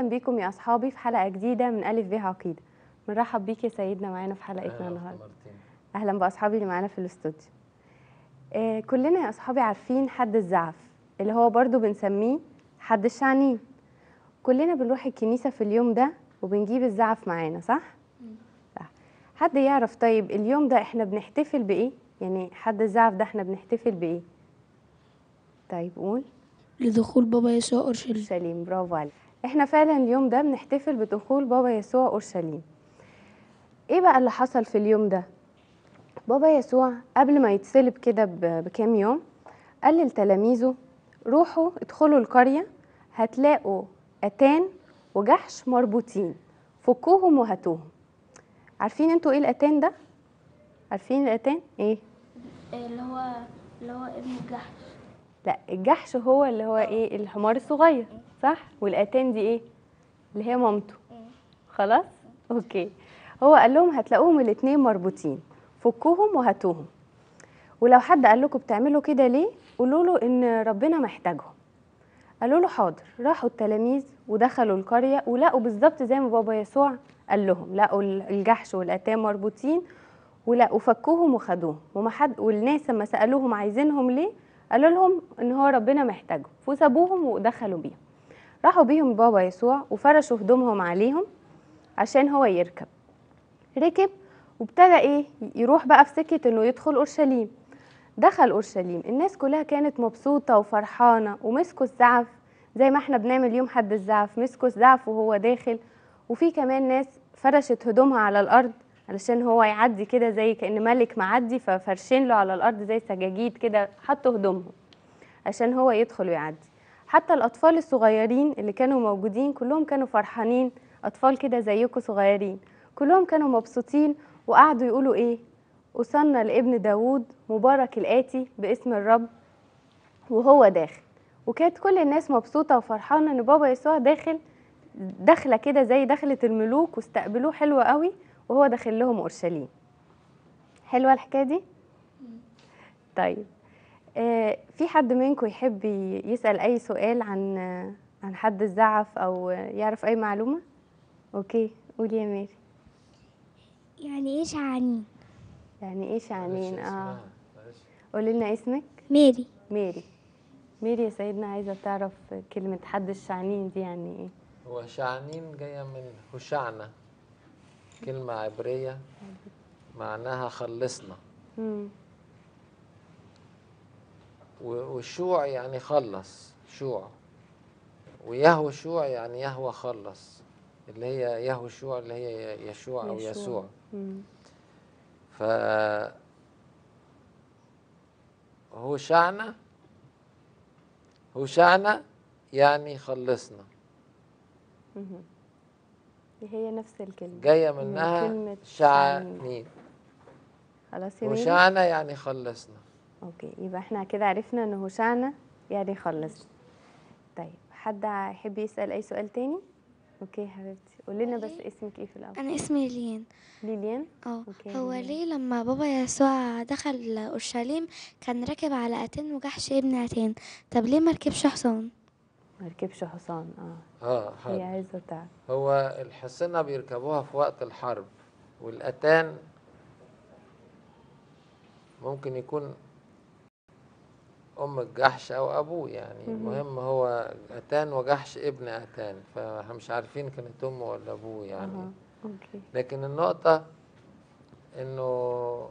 اهلا بيكم يا اصحابي في حلقه جديده من الف ب عقيده بنرحب بيك يا سيدنا معانا في حلقتنا النهارده اهلا باصحابي اللي معانا في الاستوديو آه كلنا يا اصحابي عارفين حد الزعف اللي هو برضو بنسميه حد الشعنين كلنا بنروح الكنيسه في اليوم ده وبنجيب الزعف معانا صح صح حد يعرف طيب اليوم ده احنا بنحتفل بايه يعني حد الزعف ده احنا بنحتفل بايه طيب قول لدخول بابا يسوع أورشليم اورشليم برافو عليك احنا فعلا اليوم ده بنحتفل بدخول بابا يسوع اورشليم ايه بقى اللي حصل في اليوم ده بابا يسوع قبل ما يتصلب كده ب- بكام يوم قال لتلاميذه روحوا ادخلوا القرية هتلاقوا أتان وجحش مربوطين فكوهم وهاتوهم عارفين انتوا ايه الأتان ده؟ عارفين الأتان؟ ايه؟ اللي هو اللي هو ابن الجحش لا الجحش هو اللي هو ايه الحمار الصغير صح والاتان دي ايه اللي هي مامته خلاص اوكي هو قال لهم هتلاقوهم الاتنين مربوطين فكوهم وهاتوهم ولو حد قال لكم بتعملوا كده ليه قولوا له ان ربنا محتاجهم قالوا له حاضر راحوا التلاميذ ودخلوا القريه ولقوا بالظبط زي ما بابا يسوع قال لهم لقوا الجحش والاتان مربوطين ولقوا فكوهم وخدوهم وما حد والناس لما سالوهم عايزينهم ليه قالوا لهم ان هو ربنا محتاجهم فسابوهم ودخلوا بيهم راحوا بيهم بابا يسوع وفرشوا هدومهم عليهم عشان هو يركب ركب وابتدى ايه يروح بقى في سكه انه يدخل اورشليم دخل اورشليم الناس كلها كانت مبسوطه وفرحانه ومسكوا الزعف زي ما احنا بنعمل يوم حد الزعف مسكوا الزعف وهو داخل وفي كمان ناس فرشت هدومها على الارض علشان هو يعدي كده زي كأن ملك معدي ففرشين له على الأرض زي سجاجيد كده حطوا هدومهم عشان هو يدخل ويعدي حتى الأطفال الصغيرين اللي كانوا موجودين كلهم كانوا فرحانين أطفال كده زيكم صغيرين كلهم كانوا مبسوطين وقعدوا يقولوا إيه أصلنا لابن داوود مبارك الآتي باسم الرب وهو داخل وكانت كل الناس مبسوطة وفرحانة إن بابا يسوع داخل دخلة كده زي دخلة الملوك واستقبلوه حلو قوي وهو داخل لهم اورشليم حلوه الحكايه دي طيب آه في حد منكم يحب ي- يسال اي سؤال عن آه، عن حد الزعف او آه، يعرف اي معلومه اوكي قولي يا ميري يعني ايه شعانين يعني ايه شعنين اه قولي لنا اسمك ميري ميري ميري يا سيدنا عايزه تعرف كلمه حد الشعنين دي يعني ايه هو شعنين جاية من هشعنة كلمة عبرية معناها خلصنا مم. و- والشوع يعني خلص شوع ويهوى شوع يعني يهوى خلص اللي هي يهوى شوع اللي هي يشوع أو يسوع مم. ف هو شعنة هو شعنة يعني خلصنا مهم. هي نفس الكلمه جاية من منها كلمة شعنين. شعنين خلاص يا ميري وشعنة يعني خلصنا اوكي يبقى احنا كده عرفنا ان هوشعنا يعني خلص طيب حد يحب يسأل اي سؤال تاني اوكي حبيبتي قولي لنا بس اسمك ايه في الاول انا اسمي ليان ليليان اه أوكي، هو ليان. ليه لما بابا يسوع دخل اورشليم كان راكب على اتان وجحش ابن اتان طب ليه مركبش حصان ما ركبش حصان اه اه هي حاضر. عايزه تعرف هو الحصنة بيركبوها في وقت الحرب والأتان ممكن يكون أم الجحش أو أبوه يعني مهم. المهم هو أتان وجحش ابن أتان فاحنا مش عارفين كانت أمه ولا أبوه يعني اها اوكي لكن النقطة إنه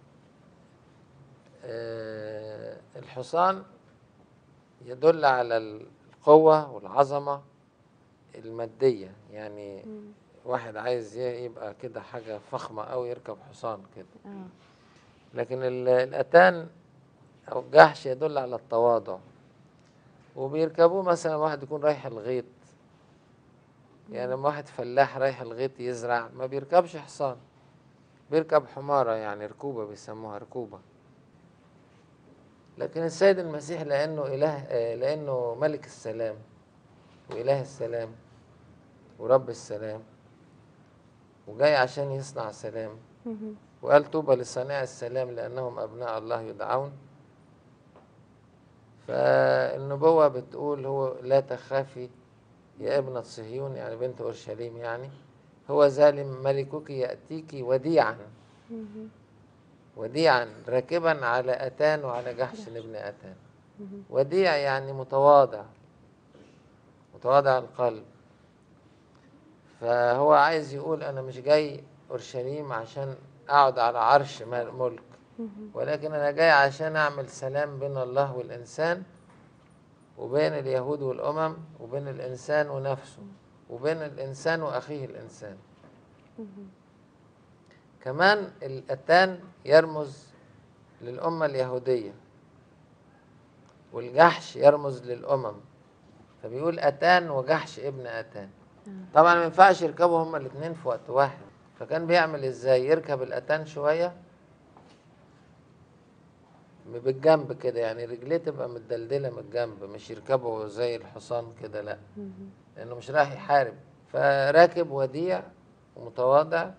آه، الحصان يدل على القوة والعظمة المادية يعني مم. واحد عايز ي- يبقى كده حاجة فخمة أو يركب حصان كده اه لكن ال- الأتان أو الجحش يدل على التواضع وبيركبوه مثلا واحد يكون رايح الغيط يعني لما واحد فلاح رايح الغيط يزرع ما بيركبش حصان بيركب حمارة يعني ركوبة بيسموها ركوبة لكن السيد المسيح لأنه إله آه، لأنه ملك السلام وإله السلام ورب السلام وجاي عشان يصنع سلام مهم. وقال طوبى لصانع السلام لأنهم أبناء الله يدعون فالنبوة بتقول هو لا تخافي يا ابنة صهيون يعني بنت أورشليم يعني هو ظالم ملكك يأتيك وديعا وديعا راكبا على أتان وعلى جحش ابن أتان وديع يعني متواضع متواضع القلب فهو عايز يقول أنا مش جاي أورشليم عشان أقعد على عرش مل- ملك ولكن أنا جاي عشان أعمل سلام بين الله والإنسان وبين اليهود والأمم وبين الإنسان ونفسه وبين الإنسان وأخيه الإنسان كمان الأتان يرمز للأمة اليهودية والجحش يرمز للأمم فبيقول أتان وجحش ابن أتان طبعا ما ينفعش يركبوا هما الاثنين في وقت واحد فكان بيعمل ازاي يركب الأتان شوية بالجنب كده يعني رجليه تبقى متدلدلة من الجنب مش يركبوا زي الحصان كده لا لأنه مش رايح يحارب فراكب وديع ومتواضع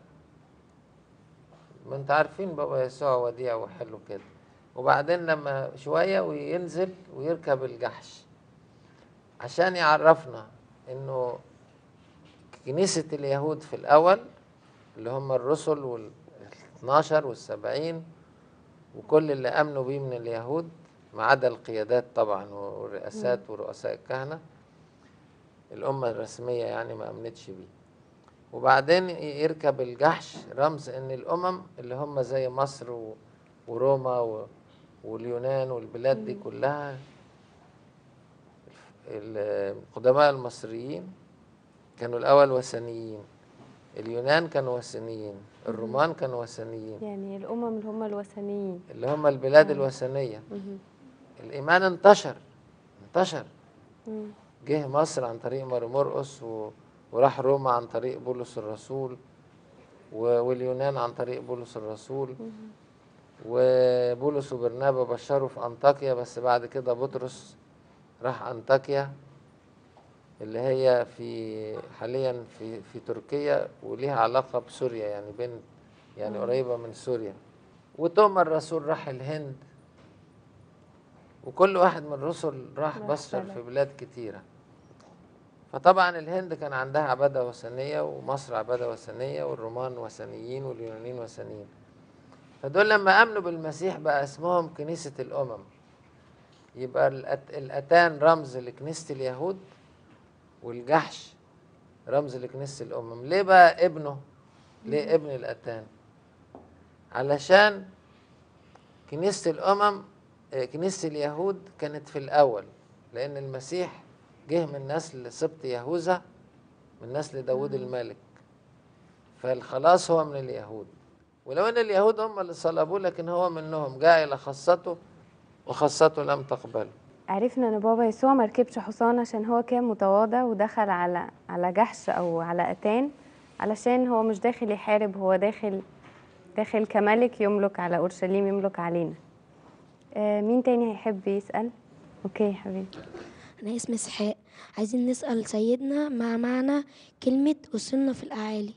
ما انت عارفين بابا يسوع وديع وحلو كده وبعدين لما شوية وينزل ويركب الجحش عشان يعرفنا انه كنيسة اليهود في الأول اللي هم الرسل وال 12 والسبعين وكل اللي آمنوا بيه من اليهود ما عدا القيادات طبعا والرئاسات ورؤساء الكهنة الأمة الرسمية يعني ما أمنتش بيه وبعدين يركب الجحش رمز ان الامم اللي هم زي مصر و- وروما و- واليونان والبلاد دي كلها القدماء المصريين كانوا الاول وثنيين اليونان كانوا وثنيين الرومان كانوا وثنيين يعني الأمم اللي هم الوثنيين اللي هم البلاد الوثنية مهم. الإيمان انتشر انتشر مم. جه مصر عن طريق مرمرقس و... وراح روما عن طريق بولس الرسول و... واليونان عن طريق بولس الرسول وبولس وبرنابا بشروا في أنطاكيا بس بعد كده بطرس راح أنطاكيا اللي هي في حاليا في في تركيا وليها علاقة بسوريا يعني بين يعني قريبة من سوريا وتوما الرسول راح الهند وكل واحد من الرسل راح راح بشر بلد. في بلاد كتيرة فطبعا الهند كان عندها عبادة وثنية ومصر عبادة وثنية والرومان وثنيين واليونانيين وثنيين فدول لما آمنوا بالمسيح بقى اسمهم كنيسة الأمم يبقى الأت- الأتان رمز لكنيسة اليهود والجحش رمز لكنيسة الأمم ليه بقى ابنه ليه ابن الأتان علشان كنيسة الأمم آه، كنيسة اليهود كانت في الأول لأن المسيح جه من نسل سبط يهوذا من نسل داود الملك فالخلاص هو من اليهود ولو ان اليهود هم اللي صلبوه لكن هو منهم جاء الى خاصته وخاصته لم تقبله عرفنا ان بابا يسوع ما ركبش حصان عشان هو كان متواضع ودخل على على جحش او على اتان علشان هو مش داخل يحارب هو داخل داخل كملك يملك على اورشليم يملك علينا آه مين تاني هيحب يسأل اوكي يا حبيبي أنا اسمي إسحاق عايزين نسأل سيدنا ما معنى كلمة أصلنا في الأعالي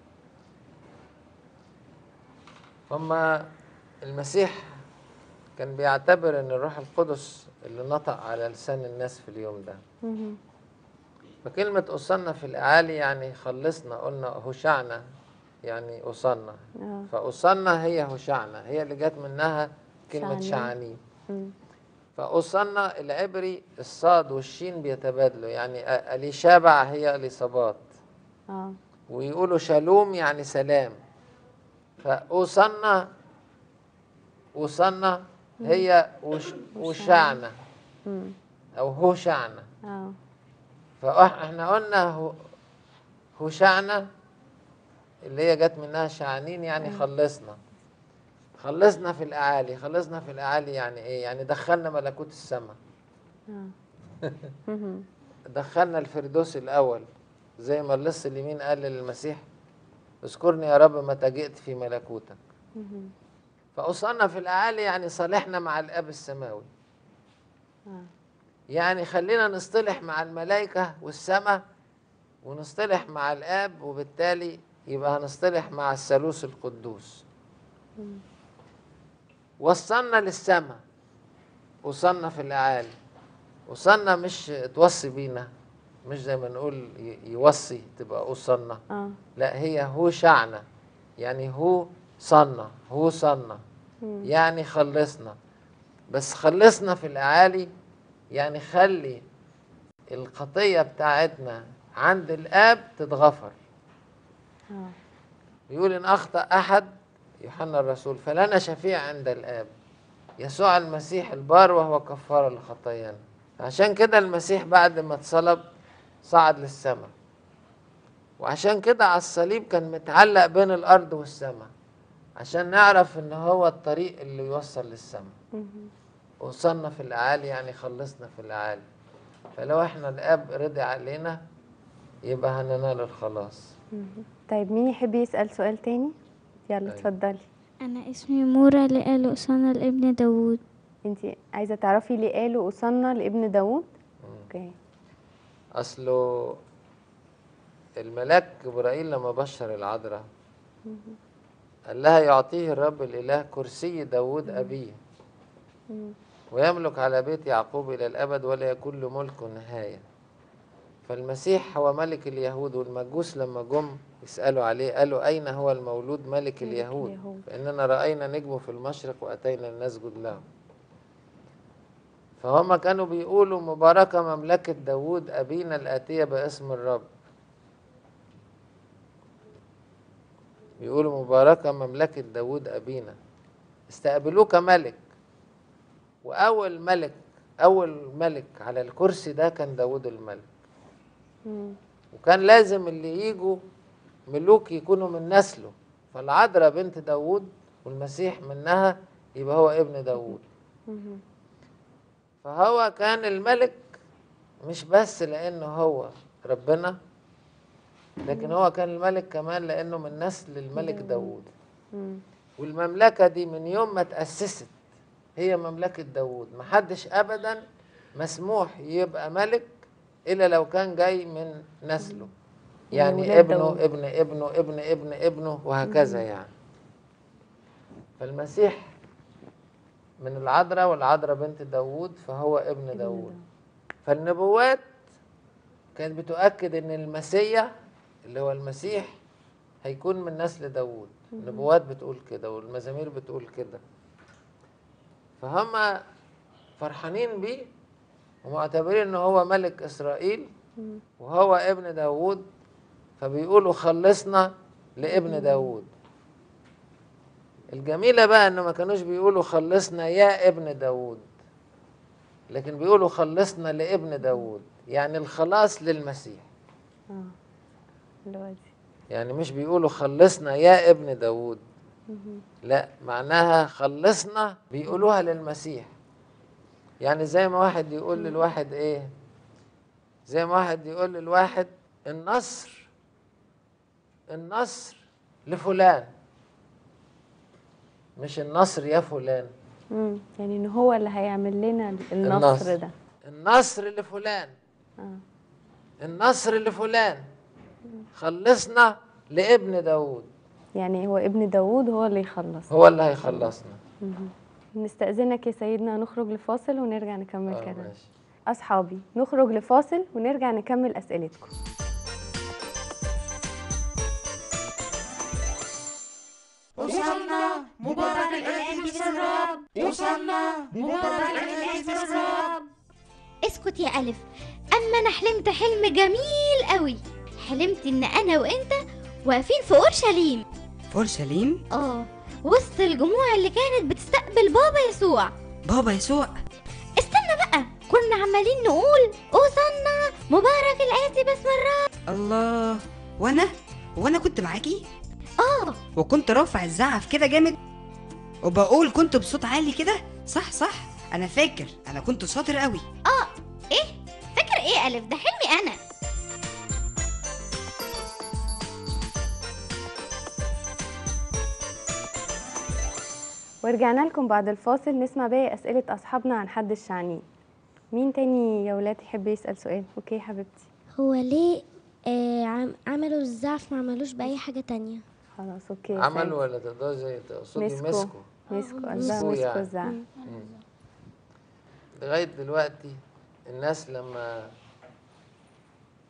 هما المسيح كان بيعتبر ان الروح القدس اللي نطق على لسان الناس في اليوم ده مهم. فكلمة أوصلنا في الأعالي يعني خلصنا قلنا هشعنا يعني أوصلنا اه فأوصلنا هي هشعنا هي اللي جت منها كلمة شعنين. شعانين مم. فأوصلنا العبري الصاد والشين بيتبادلوا يعني أ- أليشابع هي أليصابات اه ويقولوا شالوم يعني سلام فأوصلنا أوصلنا هي وش وشعنا مم. أو هوشعنا اه فاحنا قلنا هو- هوشعنا اللي هي جت منها شعانين يعني خلصنا خلصنا في الأعالي خلصنا في الأعالي يعني إيه يعني دخلنا ملكوت السماء اه مهم. دخلنا الفردوس الأول زي ما اللص اليمين قال للمسيح اذكرني يا رب متى جئت في ملكوتك مهم. فأوصلنا في الأعالي يعني صالحنا مع الآب السماوي آه. يعني خلينا نصطلح مع الملائكة والسماء ونصطلح مع الآب وبالتالي يبقى هنصطلح مع الثالوث القدوس وصلنا للسماء وصلنا في الأعالي وصلنا مش توصي بينا مش زي ما نقول ي- يوصي تبقى أوصلنا اه لا هي هو شعنا يعني هو صنع هو صنع مم. يعني خلصنا بس خلصنا في الأعالي يعني خلي الخطية بتاعتنا عند الآب تتغفر اه بيقول إن أخطأ أحد يوحنا الرسول فلنا شفيع عند الآب يسوع المسيح البار وهو كفارة لخطايانا عشان كده المسيح بعد ما اتصلب صعد للسماء وعشان كده على الصليب كان متعلق بين الأرض والسماء عشان نعرف إن هو الطريق اللي يوصل للسماء مهم. وصلنا في الأعالي يعني خلصنا في الأعالي فلو احنا الآب رضي علينا يبقى هننال الخلاص مهم. طيب مين يحب يسأل سؤال تاني يلا أيوة. اتفضلي أنا اسمي مورا لقى أسامة لابن داوود انت عايزة تعرفي ليه قالوا أصلنا لابن داوود اوكي أصله الملاك جبرائيل لما بشر العذراء قال لها يعطيه الرب الإله كرسي داود أبيه مم. ويملك على بيت يعقوب إلى الأبد ولا يكون له ملك نهاية فالمسيح هو ملك اليهود والمجوس لما جم يسألوا عليه قالوا أين هو المولود ملك اليهود اليهود. فإننا رأينا نجمه في المشرق وأتينا نسجد له فهم كانوا بيقولوا مباركة مملكة داود أبينا الآتية باسم الرب بيقولوا مباركة مملكة داود أبينا استقبلوه كملك وأول ملك أول ملك على الكرسي ده كان داود الملك مم. وكان لازم اللي يجوا ملوك يكونوا من نسله فالعذراء بنت داود والمسيح منها يبقى هو ابن داود مهم. فهو كان الملك مش بس لأنه هو ربنا لكن هو كان الملك كمان لأنه من نسل الملك داود مم. والمملكة دي من يوم ما تأسست هي مملكة داود محدش أبدا مسموح يبقى ملك إلا لو كان جاي من نسله من يعني ولاد ابنه داود. ابن ابنه ابن ابن ابنه وهكذا يعني فالمسيح من العذراء والعذراء بنت داود فهو ابن داود فالنبوات كانت بتؤكد ان المسيح اللي هو المسيح هيكون من نسل داود النبوات بتقول كده والمزامير بتقول كده فهم فرحانين بيه ومعتبرين ان هو ملك اسرائيل مم. وهو ابن داود فبيقولوا خلصنا لابن داود الجميلة بقى انه ما كانوش بيقولوا خلصنا يا ابن داود لكن بيقولوا خلصنا لابن داود يعني الخلاص للمسيح اه دلوقتي يعني مش بيقولوا خلصنا يا ابن داود مهم. لا معناها خلصنا بيقولوها للمسيح يعني زي ما واحد يقول للواحد ايه زي ما واحد يقول للواحد النصر النصر لفلان مش النصر يا فلان مم. يعني ان هو اللي هيعمل لنا النصر النصر. ده النصر لفلان اه النصر لفلان خلصنا لابن داود يعني هو ابن داوود هو اللي يخلص هو اللي هيخلصنا مهم. نستأذنك يا سيدنا نخرج لفاصل ونرجع نكمل آه كلام ماشي أصحابي نخرج لفاصل ونرجع نكمل أسئلتكم وصلنا مبارك الآتي باسم الرب وصلنا مبارك الآتي باسم الرب اسكت يا ألف أما أنا حلمت حلم جميل قوي حلمت إن أنا وإنت واقفين في أورشليم في اورشليم آه وسط الجموع اللي كانت بتستقبل بابا يسوع بابا يسوع استنى بقى كنا عمالين نقول أوصلنا مبارك الآتي باسم الرب الله وانا وانا كنت معاكي آه وكنت رافع الزعف كده جامد وبقول كنت بصوت عالي كده صح صح انا فاكر انا كنت شاطر قوي آه إيه فاكر إيه يا ألف ده حلمي أنا ورجعنا لكم بعد الفاصل نسمع باقي أسئلة أصحابنا عن حد الشعنين مين تاني يا ولاد يحب يسأل سؤال أوكي حبيبتي هو ليه آه عم- عملوا الزعف ما عملوش بأي حاجة تانية خلاص أوكي عملوا ولا تقدروا زي تقصدي مسكوا. مسكوا مسكوا قصدها مسكوا مسكوا يعني. الزعف لغاية دلوقتي الناس لما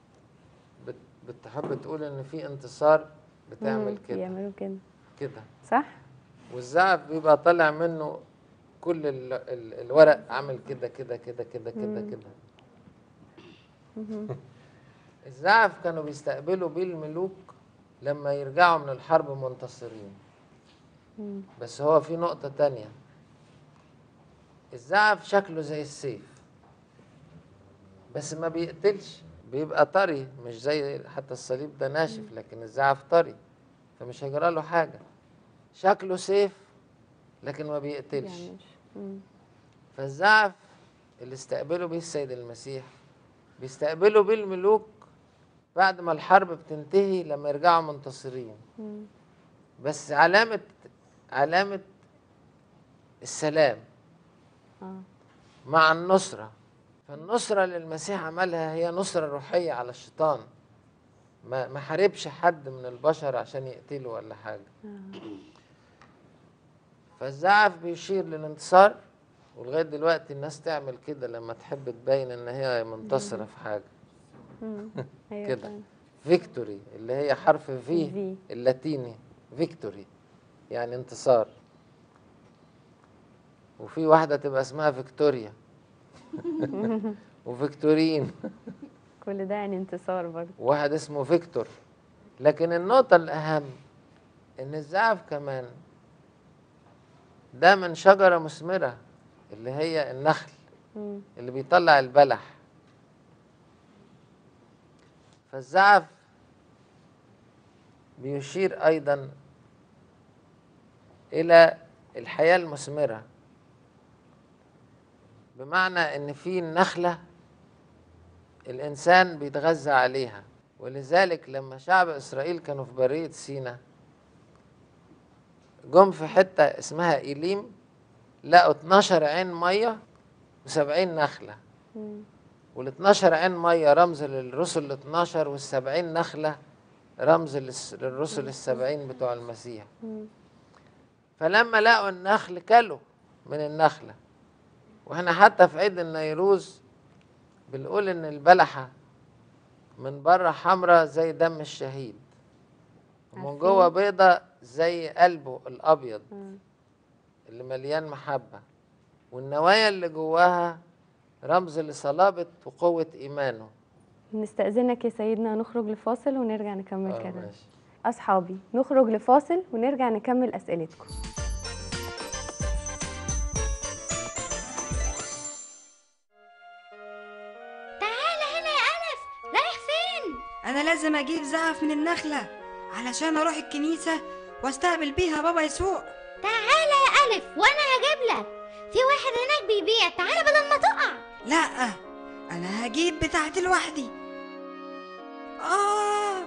بتحب تقول ان في انتصار بتعمل مم، كده بيعملوا كده كده صح والزعف بيبقى طالع منه كل ال ال الورق عامل كده كده كده كده كده مم. كده الزعف كانوا بيستقبلوا بيه الملوك لما يرجعوا من الحرب منتصرين مم. بس هو في نقطة تانية الزعف شكله زي السيف بس ما بيقتلش بيبقى طري مش زي حتى الصليب ده ناشف لكن الزعف طري فمش هيجرى له حاجة شكله سيف لكن ما بيقتلش يعني مش مم. فالزعف اللي استقبلوا بيه السيد المسيح بيستقبلوا بيه الملوك بعد ما الحرب بتنتهي لما يرجعوا منتصرين مم. بس علامة علامة السلام اه مع النصرة فالنصرة اللي المسيح عملها هي نصرة روحية على الشيطان ما ما حاربش حد من البشر عشان يقتله ولا حاجة فالزعف بيشير للانتصار ولغاية دلوقتي الناس تعمل كده لما تحب تبين ان هي منتصرة في حاجة مم. ايوه كده. فعلا. فيكتوري اللي هي حرف في في. اللاتيني فيكتوري يعني انتصار وفي واحدة تبقى اسمها فيكتوريا وفيكتورين كل ده يعني انتصار برضه وواحد اسمه فيكتور لكن النقطة الأهم إن الزعف كمان ده من شجرة مثمرة اللي هي النخل مم. اللي بيطلع البلح فالزعف بيشير أيضا إلى الحياة المثمرة بمعنى إن في النخلة الإنسان بيتغذى عليها ولذلك لما شعب إسرائيل كانوا في برية سينا جم في حتة اسمها إيليم لقوا 12 عين مية و70 نخلة مم. وال 12 عين ميه رمز للرسل ال 12 وال 70 نخله رمز للس- للرسل ال 70 بتوع المسيح مم. فلما لقوا النخل كلوا من النخله واحنا حتى في عيد النيروز بنقول ان البلحه من بره حمراء زي دم الشهيد ومن عارفين. جوه بيضة زي قلبه الابيض مم. اللي مليان محبه والنوايا اللي جواها رمز لصلابه وقوه ايمانه نستأذنك يا سيدنا نخرج لفاصل ونرجع نكمل آه، كلام ماشي. أصحابي نخرج لفاصل ونرجع نكمل أسئلتكم تعالى هنا يا ألف رايح فين؟ انا لازم اجيب زعف من النخله علشان اروح الكنيسه واستقبل بيها بابا يسوع تعالى يا ألف وأنا هجيب لك في واحد هناك بيبيع تعالى بدل ما تقع لا انا هجيب بتاعتي لوحدي اه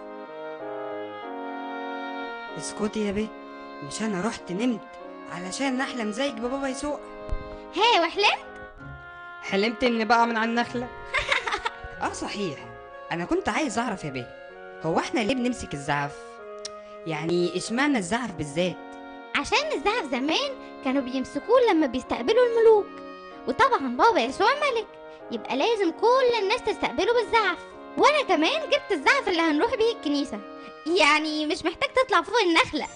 اسكتي يا بيه مش انا رحت نمت علشان احلم زيك ببابا يسوع هي وحلمت حلمت اني بقع من على النخله اه صحيح انا كنت عايز اعرف يا بيه هو احنا ليه بنمسك الزعف يعني اشمعنى الزعف بالذات عشان الزعف زمان كانوا بيمسكوه لما بيستقبلوا الملوك وطبعا بابا يسوع ملك يبقى لازم كل الناس تستقبله بالزعف وانا كمان جبت الزعف اللي هنروح بيه الكنيسة يعني مش محتاج تطلع فوق النخلة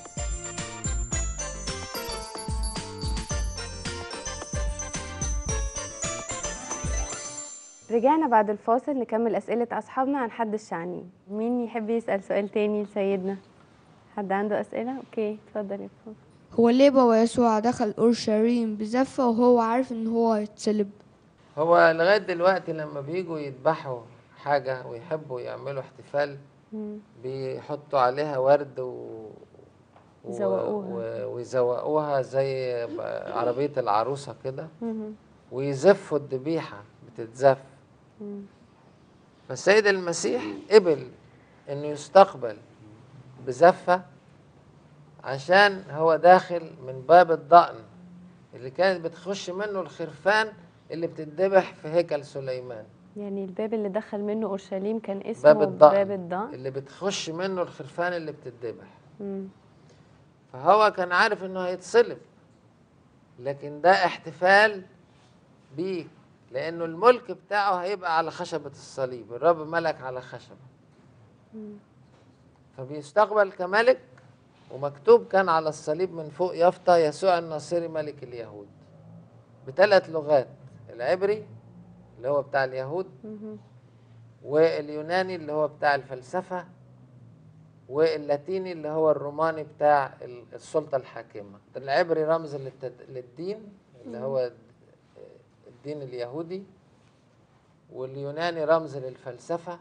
رجعنا بعد الفاصل نكمل أسئلة أصحابنا عن حد الشعنين مين يحب يسأل سؤال تاني لسيدنا حد عنده أسئلة أوكي اتفضل يا فندم هو ليه بابا يسوع دخل اورشليم بزفه وهو عارف ان هو هيتصلب هو لغاية دلوقتي لما بيجوا يذبحوا حاجة ويحبوا يعملوا احتفال مم. بيحطوا عليها ورد و... و... يزوقوها. و... ويزوقوها زي ب- عربية العروسة كده مم. ويزفوا الذبيحة بتتزف مم. فالسيد المسيح قبل انه يستقبل بزفة عشان هو داخل من باب الضأن اللي كانت بتخش منه الخرفان اللي بتتذبح في هيكل سليمان يعني الباب اللي دخل منه أورشليم كان اسمه باب الضأن باب الضأن اللي بتخش منه الخرفان اللي بتتذبح مم. فهو كان عارف انه هيتصلب لكن ده احتفال بيه لانه الملك بتاعه هيبقى على خشبة الصليب الرب ملك على خشبة فبيستقبل كملك ومكتوب كان على الصليب من فوق يافطة يسوع الناصري ملك اليهود بثلاث لغات العبري اللي هو بتاع اليهود واليوناني اللي هو بتاع الفلسفة واللاتيني اللي هو الروماني بتاع ال- السلطة الحاكمة العبري رمز للتد- للدين اللي هو الدين اليهودي واليوناني رمز للفلسفة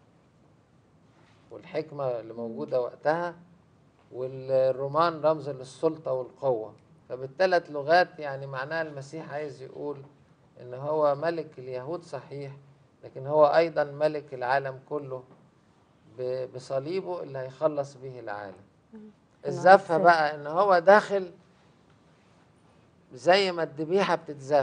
والحكمة اللي موجودة وقتها والرومان رمز للسلطة والقوة فبالثلاث لغات يعني معناها المسيح عايز يقول إن هو ملك اليهود صحيح لكن هو أيضا ملك العالم كله ب- بصليبه اللي هيخلص به العالم الزفة السر. بقى إن هو داخل زي ما الذبيحة بتتزف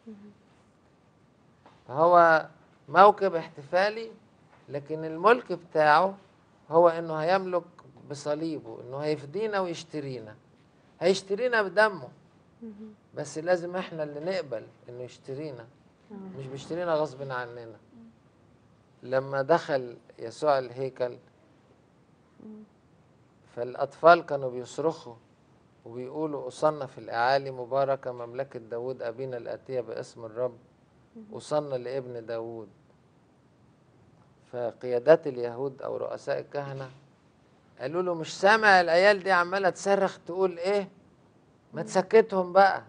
فهو موكب احتفالي لكن الملك بتاعه هو انه هيملك بصليبه انه هيفدينا ويشترينا هيشترينا بدمه بس لازم احنا اللي نقبل انه يشترينا مش بيشترينا غصب عننا لما دخل يسوع الهيكل فالأطفال كانوا بيصرخوا وبيقولوا أصلنا في الأعالي مباركة مملكة داود أبينا الآتية باسم الرب وصلنا لابن داود فقيادات اليهود أو رؤساء الكهنة قالوا له مش سامع العيال دي عمالة تصرخ تقول إيه ما تسكتهم بقى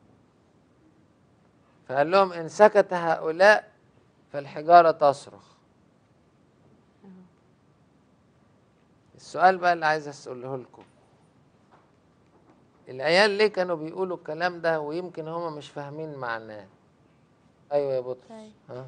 فقال لهم إن سكت هؤلاء فالحجارة تصرخ السؤال بقى اللي عايز أسأله لكم العيال ليه كانوا بيقولوا الكلام ده ويمكن هما مش فاهمين معناه ايوه يا بطرس طيب. ها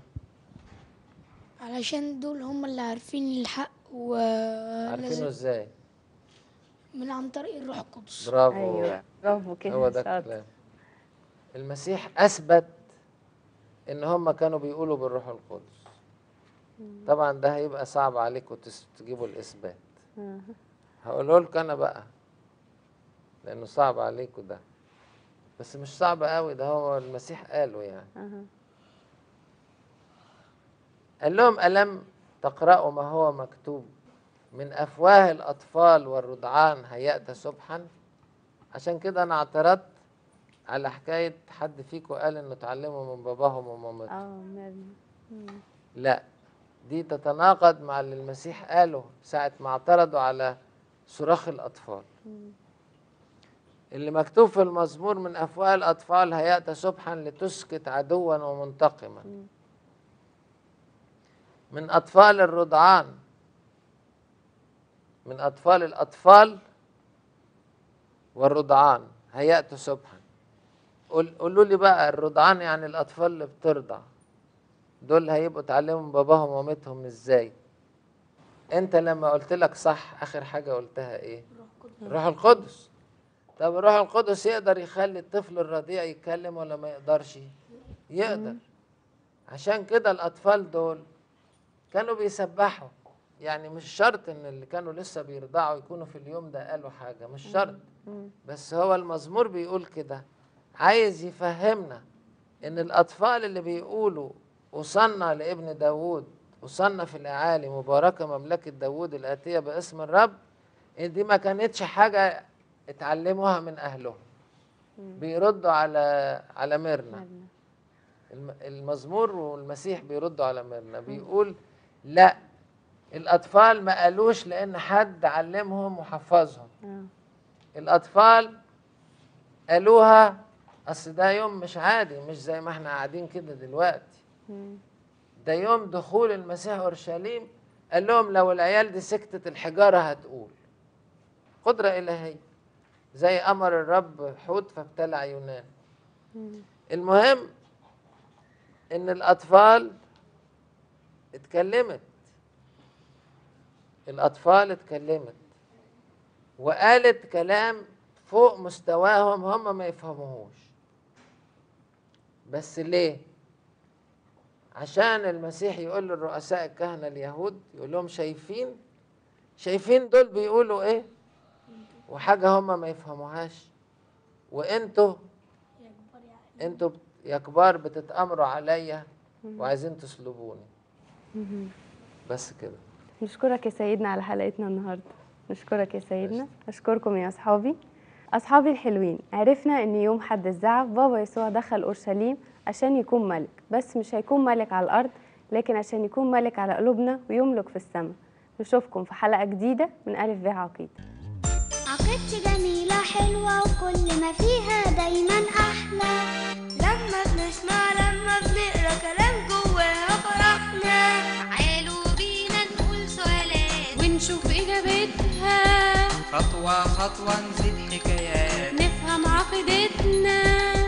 علشان دول هم اللي عارفين الحق و عارفينه ازاي من عن طريق الروح القدس برافو ايوه برافو كده هو ده شاطر. الكلام المسيح اثبت ان هم كانوا بيقولوا بالروح القدس طبعا ده هيبقى صعب عليكم تس- تجيبوا الاثبات آه. هقوله لكم انا بقى لانه صعب عليكم ده بس مش صعب قوي ده هو المسيح قاله يعني أها. قال لهم ألم تقرأوا ما هو مكتوب من أفواه الأطفال والرضعان هيأت سبحا عشان كده أنا اعترضت على حكاية حد فيكم قال إنه اتعلموا من باباهم ومامتهم اه مريم مم. لا دي تتناقض مع اللي المسيح قاله ساعة ما اعترضوا على صراخ الأطفال اللي مكتوب في المزمور من أفواه الأطفال هيأت سبحا لتسكت عدوا ومنتقما من أطفال الرضعان من أطفال الأطفال والرضعان هيأت سبحا قول- قولوا لي بقى الرضعان يعني الأطفال اللي بترضع دول هيبقوا اتعلموا من باباهم ومامتهم ازاي انت لما قلت لك صح اخر حاجه قلتها ايه الروح القدس طب الروح القدس يقدر يخلي الطفل الرضيع يتكلم ولا ما يقدرش يقدر عشان كده الاطفال دول كانوا بيسبحوا يعني مش شرط ان اللي كانوا لسه بيرضعوا يكونوا في اليوم ده قالوا حاجه مش شرط بس هو المزمور بيقول كده عايز يفهمنا ان الاطفال اللي بيقولوا وصلنا لابن داوود وصلنا في الاعالي مباركه مملكه داوود الاتيه باسم الرب إن دي ما كانتش حاجه اتعلموها من اهلهم بيردوا على على ميرنا مريم. الم- المزمور والمسيح بيردوا على ميرنا بيقول لا الاطفال ما قالوش لان حد علمهم وحفظهم آه. الاطفال قالوها اصل ده يوم مش عادي مش زي ما احنا قاعدين كده دلوقتي مم. ده يوم دخول المسيح اورشليم قال لهم لو العيال دي سكتت الحجاره هتقول قدره الهيه زي امر الرب حوت فابتلع يونان المهم ان الاطفال اتكلمت الاطفال اتكلمت وقالت كلام فوق مستواهم هم ما يفهموهوش بس ليه عشان المسيح يقول للرؤساء الكهنة اليهود يقول لهم شايفين شايفين دول بيقولوا ايه وحاجة هم ما يفهموهاش وانتوا انتوا بت- يا كبار بتتأمروا عليا وعايزين تسلبوني بس كده نشكرك يا سيدنا على حلقتنا النهارده نشكرك يا سيدنا اشكركم يا اصحابي اصحابي الحلوين عرفنا ان يوم حد الزعف بابا يسوع دخل اورشليم عشان يكون ملك بس مش هيكون ملك على الارض لكن عشان يكون ملك على قلوبنا ويملك في السماء نشوفكم في حلقه جديده من الف ب عقيده عقيدتي جميلة حلوة وكل ما فيها دايما أحلى لما بنسمع لما بنقرا كلام جواها فرحنا تعالوا بينا نقول سؤالات ونشوف إجابتها خطوة خطوة نزيد حكايات نفهم عقيدتنا